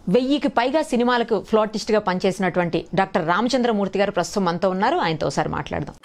వెయ్యికి పైగా సినిమాలకు ఫ్లాటిస్ట్గా పనిచేసినటువంటి డాక్టర్ రామచంద్రమూర్తి గారు ప్రస్తుతం మనతో ఉన్నారు ఆయనతో ఒకసారి మాట్లాడదాం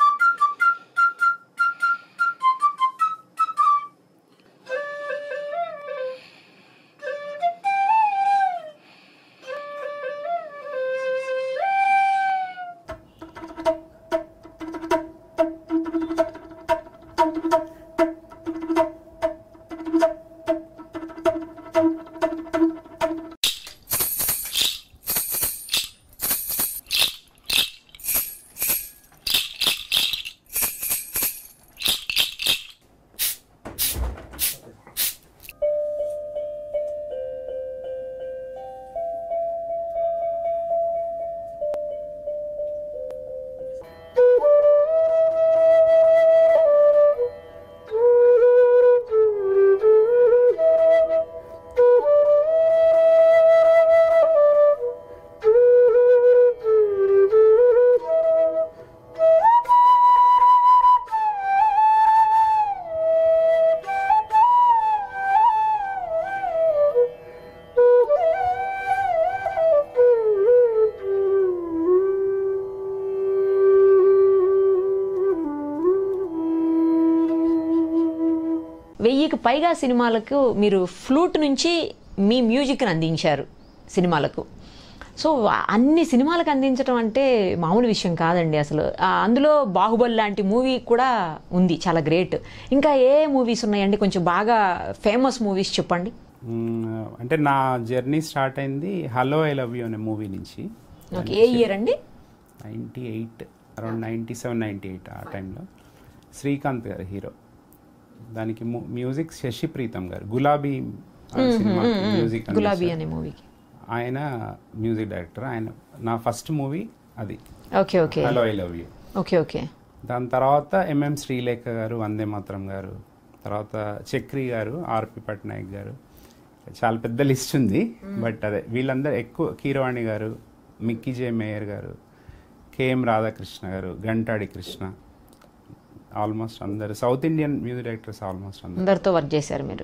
వెయ్యికి పైగా సినిమాలకు మీరు ఫ్లూట్ నుంచి మీ మ్యూజిక్ని అందించారు సినిమాలకు సో అన్ని సినిమాలకు అందించడం అంటే మామూలు విషయం కాదండి అసలు ఆ, అందులో బాహుబలి లాంటి మూవీ కూడా ఉంది చాలా గ్రేట్ ఇంకా ఏ మూవీస్ ఉన్నాయండి కొంచెం బాగా ఫేమస్ మూవీస్ చెప్పండి మ్మ్, అంటే నా జర్నీ స్టార్ట్ అయింది హలో ఐ లవ్ యూ అనే మూవీ నుంచి ఓకే ఏ ఇయర్ అండి ninety eight around ninety seven ninety eight ఆ టైంలో శ్రీకాంత్ గారు హీరో దానికి ము- మ్యూజిక్ శశి ప్రీతం గారు గులాబీ ఆ సినిమా మ్యూజిక్ గులాబీ అందించారు. అనే మూవీకి ఆయన మ్యూజిక్ డైరెక్టర్ ఆయన నా ఫస్ట్ మూవీ అది okay okay hello I love you okay okay దాని తర్వాత ఎంఎం శ్రీలేఖ గారు వందే మాత్రం గారు తర్వాత చక్రి గారు ఆర్పి పట్నాయక్ గారు చాలా పెద్ద లిస్ట్ ఉంది బట్ అదే వీళ్ళందరూ ఎక్కువ Keeravani garu Mickey J Meyer garu KM Radhakrishna garu Gantadi Krishna almost అందరు south Indian music directors almost అందరు అందరితో వర్క్ చేశారు మీరు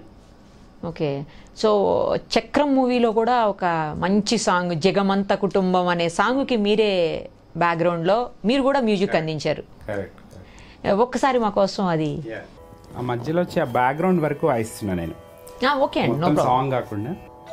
ఓకే సో చక్రం మూవీలో కూడా ఒక మంచి సాంగ్ జగమంత కుటుంబం అనే సాంగ్కి మీరే బ్యాక్గ్రౌండ్లో మీరు కూడా మ్యూజిక్ అందించారు కరెక్ట్ ఒక్కసారి మా కోసం అది ఆ మధ్యలో వచ్చి ఆ బ్యాక్గ్రౌండ్ వరకు వాయిస్తున్నా నేను ఆ, ఓకే అండి నో మొత్తం ప్రాబ్లం సాంగ్ కాకుండా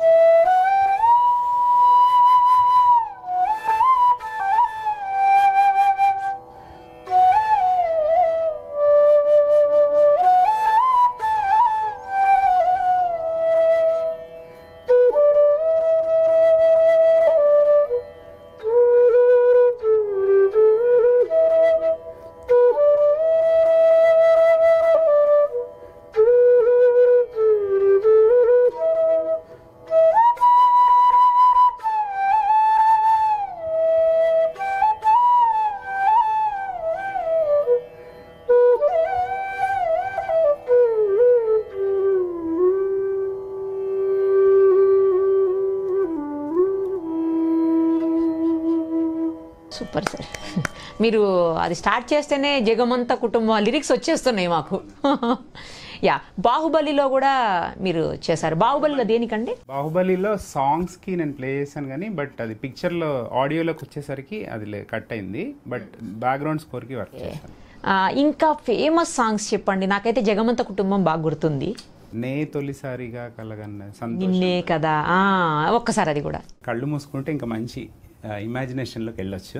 సూపర్ సార్ మీరు అది స్టార్ట్ చేస్తేనే జగమంత కుటుంబం లిరిక్స్ వచ్చేస్తున్నాయి మాకు యా బాహుబలిలో కూడా మీరు చేశారు బాహుబలిలో దేనికండి బాహుబలిలో సాంగ్స్ కి నేను ప్లే చేశాను కానీ బట్ అది పిక్చర్ లో ఆడియోలోకి వచ్చేసరికి అది కట్ అయింది బట్ బ్యాక్గ్రౌండ్ స్కోర్ కి వర్క్ చేశాను ఆ, ఇంకా ఫేమస్ సాంగ్స్ చెప్పండి నాకైతే జగమంత కుటుంబం బాగా గుర్తుంది నే తొలిసారిగా కలగన్న సంతోషం నిన్నే కదా ఆ, ఒక్కసారి అది కూడా కళ్ళు మూసుకుంటే ఇంకా మంచి ఇమాజినేషన్ లోకి వెళ్ళొచ్చు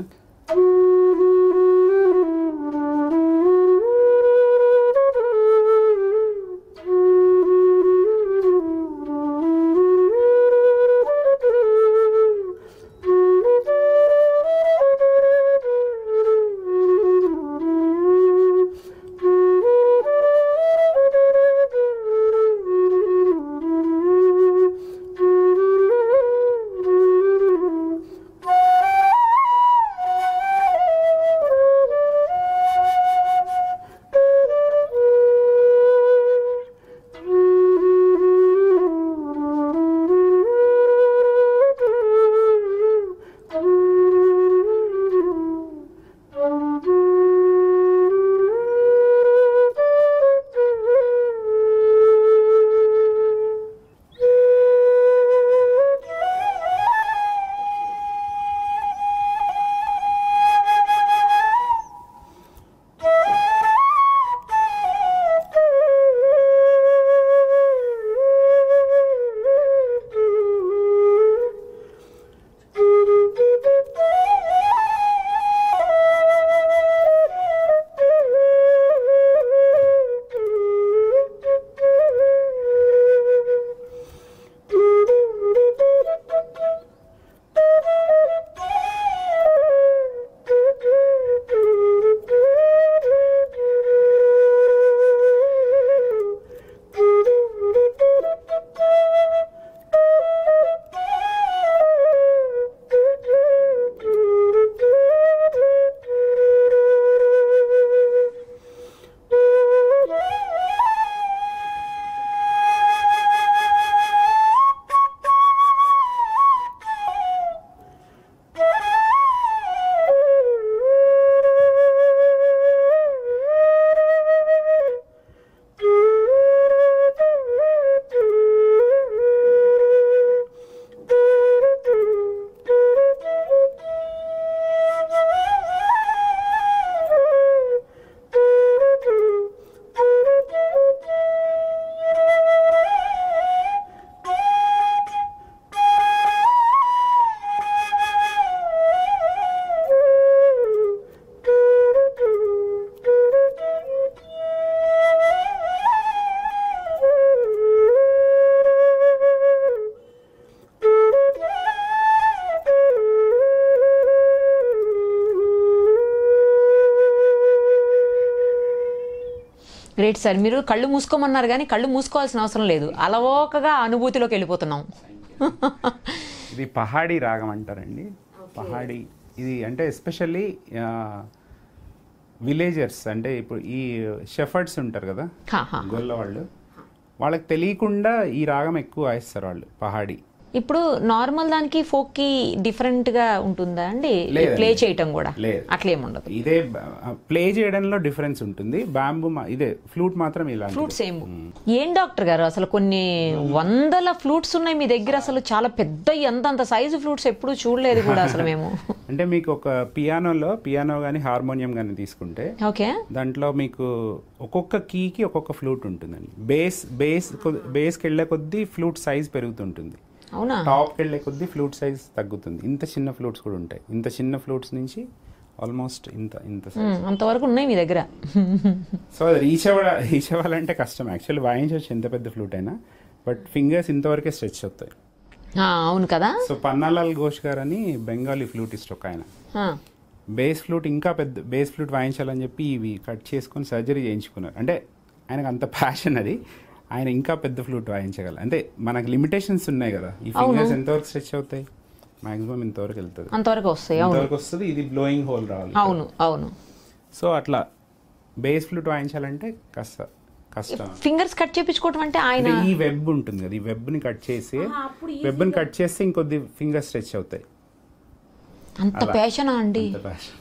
గ్రేట్ సార్ మీరు కళ్ళు మూసుకోమన్నారు కానీ కళ్ళు మూసుకోవాల్సిన అవసరం లేదు అలవోకగా అనుభూతిలోకి వెళ్ళిపోతున్నాం ఇది పహాడీ రాగం అంటారండి పహాడీ ఇది అంటే ఎస్పెషల్లీ విలేజర్స్ అంటే ఇప్పుడు ఈ షెఫర్డ్స్ ఉంటారు కదా హా, హా. గొల్ల వాళ్ళు వాళ్ళకి తెలియకుండా ఈ రాగం ఎక్కువ వాయిస్తారు వాళ్ళు పహాడీ ఇప్పుడు నార్మల్ దానికి ఫోక్ కి డిఫరెంట్ గా ఉంటుందా అండి లేదండి. ప్లే చేయటం కూడా లేదు. అట్లేం ఉండదు ఇదే ప్లే చేయడంలో డిఫరెన్స్ ఉంటుంది బ్యాంబు ఇదే ఫ్లూట్ మాత్రం ఇలా ఫ్లూట్ సేమ్ ఏం డాక్టర్ గారు అసలు కొన్ని వందల ఫ్లూట్స్ ఉన్నాయి మీ దగ్గర అసలు చాలా పెద్ద ఎంత అంత సైజు ఫ్లూట్స్ ఎప్పుడు చూడలేదు కూడా అసలు మేము అంటే మీకు ఒక పియానోలో పియానో కానీ హార్మోనియం కానీ తీసుకుంటే ఓకే దాంట్లో మీకు ఒక్కొక్క కీకి ఒక్కొక్క ఫ్లూట్ ఉంటుందండి బేస్ బేస్ బేస్కి వెళ్ళే కొద్దీ ఫ్లూట్ సైజ్ పెరుగుతుంటుంది అవునా టాప్కి వెళ్ళే కొద్దీ ఫ్లూట్ సైజ్ తగ్గుతుంది ఇంత చిన్న ఫ్లూట్స్ కూడా ఉంటాయి ఇంత చిన్న ఫ్లూట్స్ నుంచి ఆల్మోస్ట్ ఇంత ఇంత size. మ్మ్, అంతవరకు ఉన్నాయి మీ దగ్గర సో అది రీచ్ అవ్వ రీచ్ అవ్వాలంటే కష్టం యాక్చువల్లీ వాయించవచ్చు ఎంత పెద్ద ఫ్లూట్ అయినా బట్ ఫింగర్స్ ఇంతవరకే స్ట్రెచ్ అవుతాయి ఆ, అవును కదా సో పన్నాలాల్ ఘోష్ గారు అని బెంగాలీ ఫ్లూటిస్ట్ ఒక ఆయన ఆ, బేస్ ఫ్లూట్ ఇంకా పెద్ద బేస్ ఫ్లూట్ వాయించాలని చెప్పి ఇవి కట్ చేసుకొని సర్జరీ చేయించుకున్నారు అంటే ఆయనకు అంత ప్యాషన్ అది ఆయన ఇంకా పెద్ద ఫ్లూట్ వాయించగలరు అంటే మనకు లిమిటేషన్స్ ఉన్నాయి కదా ఈ ఫింగర్స్ ఎంతవరకు స్ట్రెచ్ అవుతాయి మాక్సిమం ఇంతవరకు వెళ్తుంది అంతవరకు వస్తాయి అవును ఇంతవరకు వస్తుంది ఇది బ్లోయింగ్ హోల్ రావాలి అవును అవును సో అట్లా బేస్ ఫ్లూట్ వాయించాలంటే కష్ట కష్టం ఫింగర్స్ కట్ చేపించుకోవటం అంటే ఆయన అంటే ఈ వెబ్ ఉంటుంది కదా ఈ వెబ్ ని కట్ చేసి వెబ్ ని కట్ చేస్తే ఇంకొద్ది ఫింగర్ స్ట్రెచ్ అవుతాయి అంత ప్యాషనా అండి అంత passion.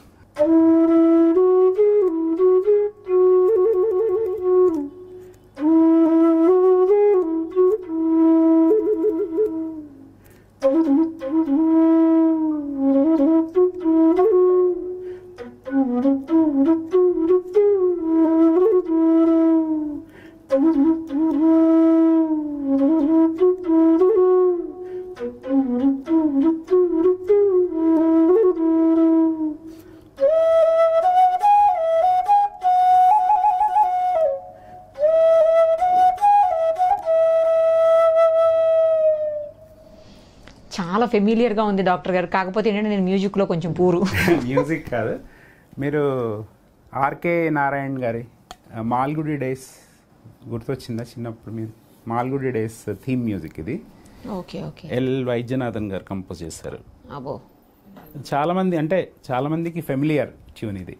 చాలా ఫెమిలియర్ గా ఉంది డాక్టర్ గారు కాకపోతే ఏంటంటే నేను మ్యూజిక్ లో కొంచెం పూరు మ్యూజిక్ కాదు మీరు ఆర్కే నారాయణ్ గారి ఆ, మాల్గుడి డేస్ గుర్తొచ్చిందా చిన్నప్పుడు మీరు మాల్గుడి డేస్ థీమ్ మ్యూజిక్ ఇది okay okay L Vaidyanathan garu compose చేశారు అబో చాలా మంది అంటే చాలా మందికి ఫెమిలియర్ ట్యూన్ ఇది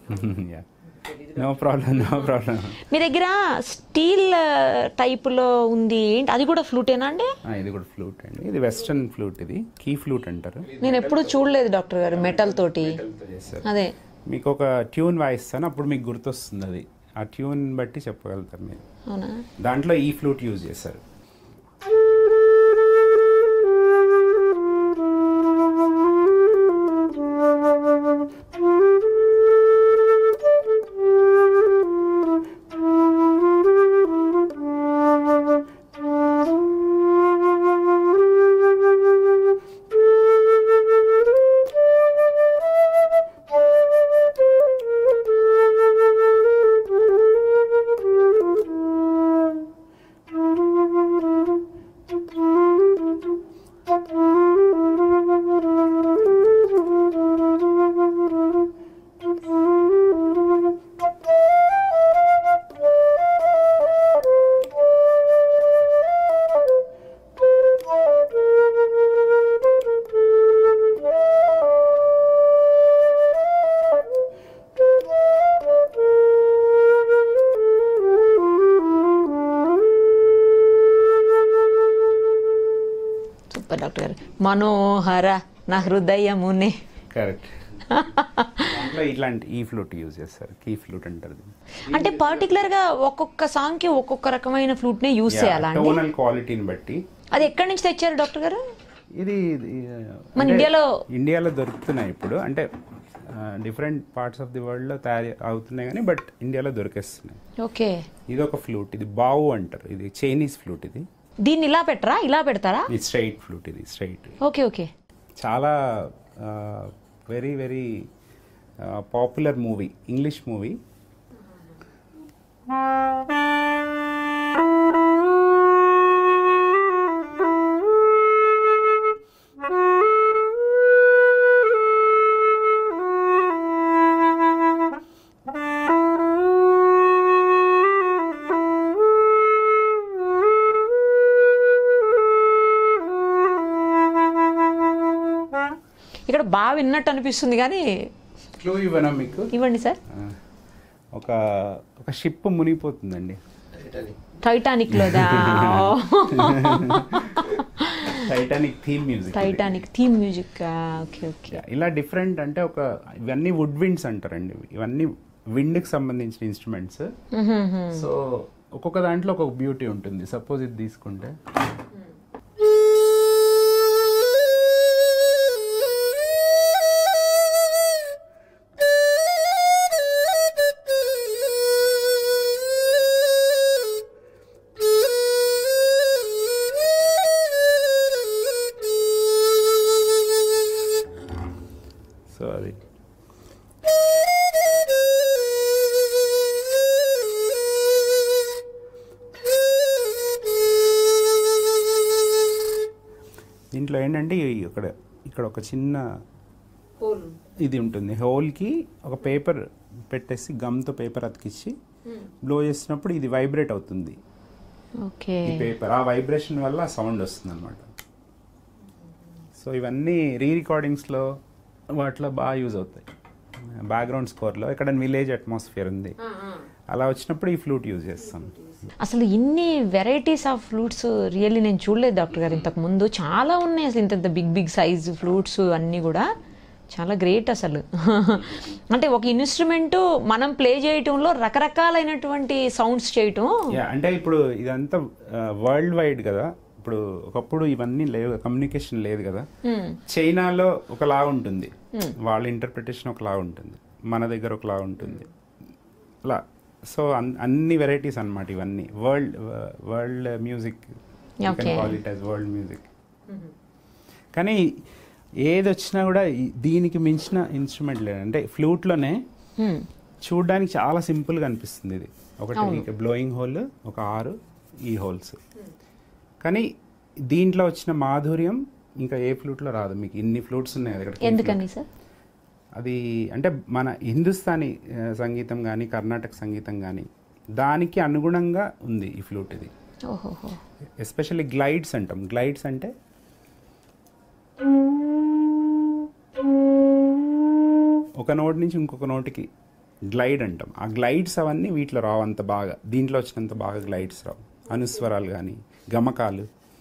నో ప్రాబ్లం నో ప్రాబ్లం మీ దగ్గర స్టీల్ టైప్ లో ఉంది ఏంటి అది కూడా ఫ్లూటేనా అండి ఇది కూడా ఫ్లూట్ అండి ఇది వెస్టర్న్ ఫ్లూట్ ఇది కీ ఫ్లూట్ అంటారు నేను ఎప్పుడు చూడలేదు డాక్టర్ గారు మెటల్ తోటి చేస్తారు అదే మీకు ఒక ట్యూన్ వాయిస్తాను అప్పుడు మీకు గుర్తొస్తుంది అది ఆ ట్యూన్ బట్టి చెప్పగలుగుతారు మీరు అవునా దాంట్లో ఈ ఫ్లూట్ యూజ్ చేస్తారు సూపర్ డాక్టర్ గారు మనోహర నా హృదయమునే కరెక్ట్ దాంట్లో ఇట్లాంటి ఈ ఫ్లూట్ యూజ్ చేస్తారు కీ ఫ్లూట్ అంటారు దీన్ని. అంటే పర్టికులర్ గా ఒక్కొక్క సాంగ్ కి ఒక్కొక్క రకమైన ఫ్లూట్ నే యూజ్ చేయాలా అండి టోనల్ క్వాలిటీని బట్టి అది ఎక్కడి నుంచి తెచ్చారు డాక్టర్ గారు ఇది ఇది, మన అంటే ఇండియాలో- ఇండియాలో దొరుకుతున్నాయి ఇప్పుడు అంటే different parts of the world లో తయారు అవుతున్నాయి కానీ బట్ ఇండియాలో దొరికేస్తున్నాయి ఓకే ఇది ఒక ఫ్లూట్ ఇది బావు అంటారు ఇది చైనీస్ ఫ్లూట్ ఇది దీన్ని ఇలా పెట్టరా ఇలా పెడతారా ఇది స్ట్రైట్ ఫ్లూట్ ఇది స్ట్రైట్ ఓకే ఓకే చాలా very very popular movie English movie ఇక్కడ బాగా విన్నట్టు అనిపిస్తుంది కానీ క్లూ ఇవ్వనా మీకు ఇవ్వండి సార్ ఆ, ఒక ఒక షిప్ మునిగిపోతుందండి టైటానిక్ లోదా Titanic theme music Titanic theme music okay okay ఇలా డిఫరెంట్ అంటే ఒక ఇవన్నీ వుడ్ విండ్స్ అంటారండి ఇవన్నీ విండ్కి సంబంధించిన ఇన్స్ట్రుమెంట్స్ సో ఒక్కొక్క దాంట్లో ఒక్కొక్క బ్యూటీ ఉంటుంది సపోజ్ ఇది తీసుకుంటే సో అది దీంట్లో ఏంటంటే ఈ- ఇక్కడ ఇక్కడ ఒక చిన్న ఇది ఉంటుంది హోల్కి ఒక పేపర్ పెట్టేసి గమ్తో పేపర్ అతికిచ్చి బ్లో చేసినప్పుడు ఇది వైబ్రేట్ అవుతుంది ఓకే ఈ పేపర్ ఆ వైబ్రేషన్ వల్ల సౌండ్ వస్తుంది అనమాట సో ఇవన్నీ రీ రికార్డింగ్స్లో వాటిలో బాగా యూజ్ అవుతాయి బ్యాక్గ్రౌండ్ స్కోర్లో ఇక్కడ విలేజ్ అట్మాస్ఫియర్ ఉంది అలా వచ్చినప్పుడు ఈ ఫ్లూట్ యూజ్ చేస్తాం అసలు ఇన్ని వెరైటీస్ ఆఫ్ ఫ్లూట్స్ రియల్లీ నేను చూడలేదు డాక్టర్ గారు ఇంతకు ముందు చాలా ఉన్నాయి అసలు ఇంత బిగ్ బిగ్ సైజ్ ఫ్లూట్స్ అన్నీ కూడా చాలా గ్రేట్ అసలు అంటే ఒక ఇన్స్ట్రుమెంట్ మనం ప్లే చేయటంలో రకరకాలైనటువంటి సౌండ్స్ చేయటం యా అంటే ఇప్పుడు ఇదంతా వరల్డ్ వైడ్ కదా ఇప్పుడు ఒకప్పుడు ఇవన్నీ లేవు కమ్యూనికేషన్ లేదు కదా చైనాలో ఒకలా ఉంటుంది వాళ్ళ ఇంటర్ప్రిటేషన్ ఒకలా ఉంటుంది మన దగ్గర ఒకలా ఉంటుంది అలా సో అన్ని వెరైటీస్ అన్నమాట ఇవన్నీ world world music Okay. Call it as world music కానీ ఏది వచ్చినా కూడా ఈ- దీనికి మించిన ఇన్స్ట్రుమెంట్ లేదు అంటే ఫ్లూట్లోనే Hmm. చూడడానికి చాలా సింపుల్గా అనిపిస్తుంది ఇది ఒకటి బ్లోయింగ్ హోల్ ఒక ఆరు ఈ హోల్స్ కానీ దీంట్లో వచ్చిన మాధుర్యం ఇంకా ఏ ఫ్లూట్లో రాదు మీకు ఇన్ని ఫ్లూట్స్ ఉన్నాయి కదా ఇక్కడ ఎందుకని సార్ అది అంటే మన హిందుస్థానీ ఆ, సంగీతం కానీ కర్ణాటక సంగీతం కానీ దానికి అనుగుణంగా ఉంది ఈ ఫ్లూట్ ఇది ఓహోహో ఎస్పెషల్లీ గ్లైడ్స్ అంటాం గ్లైడ్స్ అంటే ఒక నోట్ నుంచి ఇంకొక నోటికి గ్లైడ్ అంటాం ఆ గ్లైడ్స్ అవన్నీ వీటిలో రావు అంత బాగా దీంట్లో వచ్చినంత బాగా గ్లైడ్స్ రావు అనుస్వరాలు కానీ గమకాలు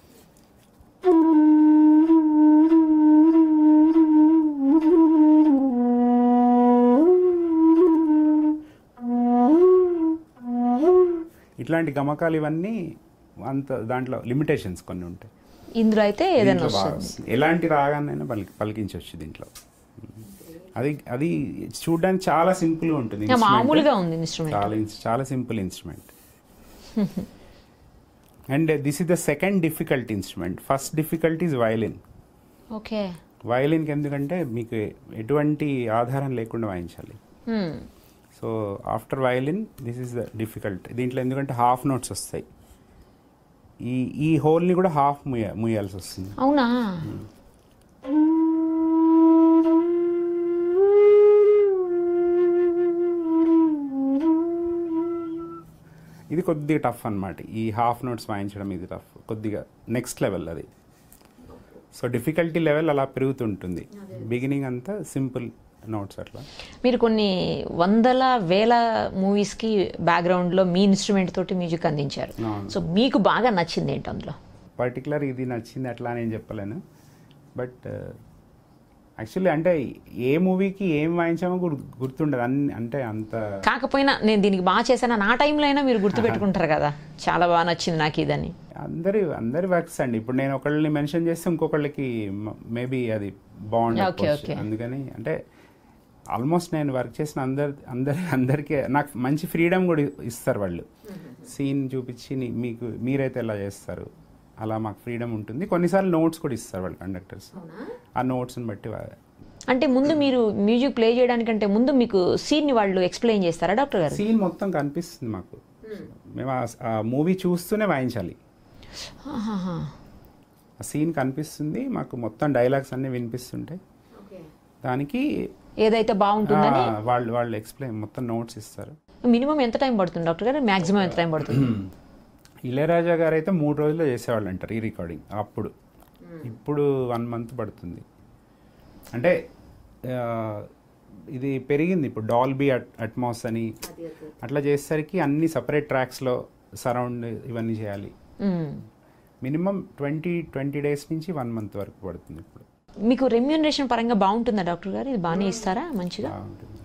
ఇట్లాంటి గమకాలు ఇవన్నీ అంత దాంట్లో లిమిటేషన్స్ కొన్ని ఉంటాయి ఇందులో అయితే ఏదైనా దీంట్లో బాగా వస్తుంది వస్తుంది. ఎలాంటి రాగానైనా పలికి పలికించవచ్చు దీంట్లో అది అది చూడడానికి చాలా సింపుల్ గా ఉంటుంది ఇంకా instrument. మామూలుగా ఉంది ఇన్స్ట్రుమెంట్ చాలా ఇన్స్- చాలా simple instrument and this is the second difficult instrument first difficult is violin okay వయలిన్కి ఎందుకంటే మీకు ఎటువంటి ఆధారం లేకుండా వాయించాలి so after violin this is the difficult దీంట్లో ఎందుకంటే హాఫ్ నోట్స్ వస్తాయి ఈ ఈ హోల్ని కూడా హాఫ్ ముయ్య ముయ్యాల్సి వస్తుంది అవునా ఇది కొద్దిగా టఫ్ అన్నమాట ఈ హాఫ్ నోట్స్ వాయించడం ఇది టఫ్ కొద్దిగా నెక్స్ట్ లెవెల్ అది సో డిఫికల్టీ లెవెల్ అలా పెరుగుతుంటుంది బిగినింగ్ అంతా సింపుల్ నోట్స్ అట్లా మీరు కొన్ని వందల వేల మూవీస్కి బ్యాక్గ్రౌండ్లో మీ ఇన్స్ట్రుమెంట్ తోటి మ్యూజిక్ అందించారు అవును. సో మీకు బాగా నచ్చింది ఏంటి అందులో పర్టికులర్ ఇది నచ్చింది అట్లా నేను చెప్పలేను బట్ యాక్చువల్లీ అంటే ఏ మూవీకి ఏం వాయించామో గుర్- గుర్తుండదు అన్ని అంటే అంత కాకపోయినా నేను దీనికి బాగా చేశాను నా టైంలో అయినా మీరు గుర్తుపెట్టుకుంటారు కదా చాలా బాగా నచ్చింది నాకు ఇదని అందరి అందరి వర్క్స్ అండి ఇప్పుడు నేను ఒకళ్ళని మెన్షన్ చేస్తే ఇంకొకళ్ళకి మేబీ అది Okay, బాగుండదు okay. అందుకని అంటే ఆల్మోస్ట్ నేను వర్క్ చేసిన అందరి అందరి అందరికీ నాకు మంచి ఫ్రీడమ్ కూడా ఇస్తారు వాళ్ళు సీన్ చూపించి నీ- మీకు మీరైతే ఎలా చేస్తారు అలా మాకు ఫ్రీడమ్ ఉంటుంది కొన్నిసార్లు నోట్స్ కూడా ఇస్తారు వాళ్ళు కండక్టర్స్ ఆ నోట్స్ని బట్టి వా- అంటే ముందు మీరు మ్యూజిక్ ప్లే చేయడానికంటే ముందు మీకు సీన్ని వాళ్ళు ఎక్స్ప్లెయిన్ చేస్తారా డాక్టర్ గారు సీన్ మొత్తం కనిపిస్తుంది మాకు మేము ఆ- ఆ మూవీ చూస్తూనే వాయించాలి ఆహాహా. ఆ సీన్ కనిపిస్తుంది మాకు మొత్తం డైలాగ్స్ అన్నీ వినిపిస్తుంటాయి దానికి ఏదైతే బాగుంటుందని ఆ, వాళ్ళు వాళ్ళు ఎక్స్ప్లెయిన్ మొత్తం నోట్స్ ఇస్తారు మినిమం ఎంత టైం పడుతుంది డాక్టర్ గారు మాక్సిమం ఎంత టైం పడుతుంది ఇళయరాజా గారు అయితే మూడు రోజుల్లో చేసేవాళ్ళు అంటారు ఈ రికార్డింగ్ అప్పుడు ఇప్పుడు వన్ మంత్ పడుతుంది అంటే ఆ, ఇది పెరిగింది ఇప్పుడు డాల్బీ అట్మాస్ అని అట్లా చేసేసరికి అన్ని సపరేట్ ట్రాక్స్లో సరౌండ్ ఇవన్నీ చేయాలి మ్మ్. మినిమం ట్వంటీ ట్వంటీ డేస్ నుంచి వన్ మంత్ వరకు పడుతుంది ఇప్పుడు మీకు రెమ్యూనరేషన్ పరంగా బాగుంటుందా డాక్టర్ గారు ఇది బాగానే ఇస్తారా మంచిగా బాగుంటుంది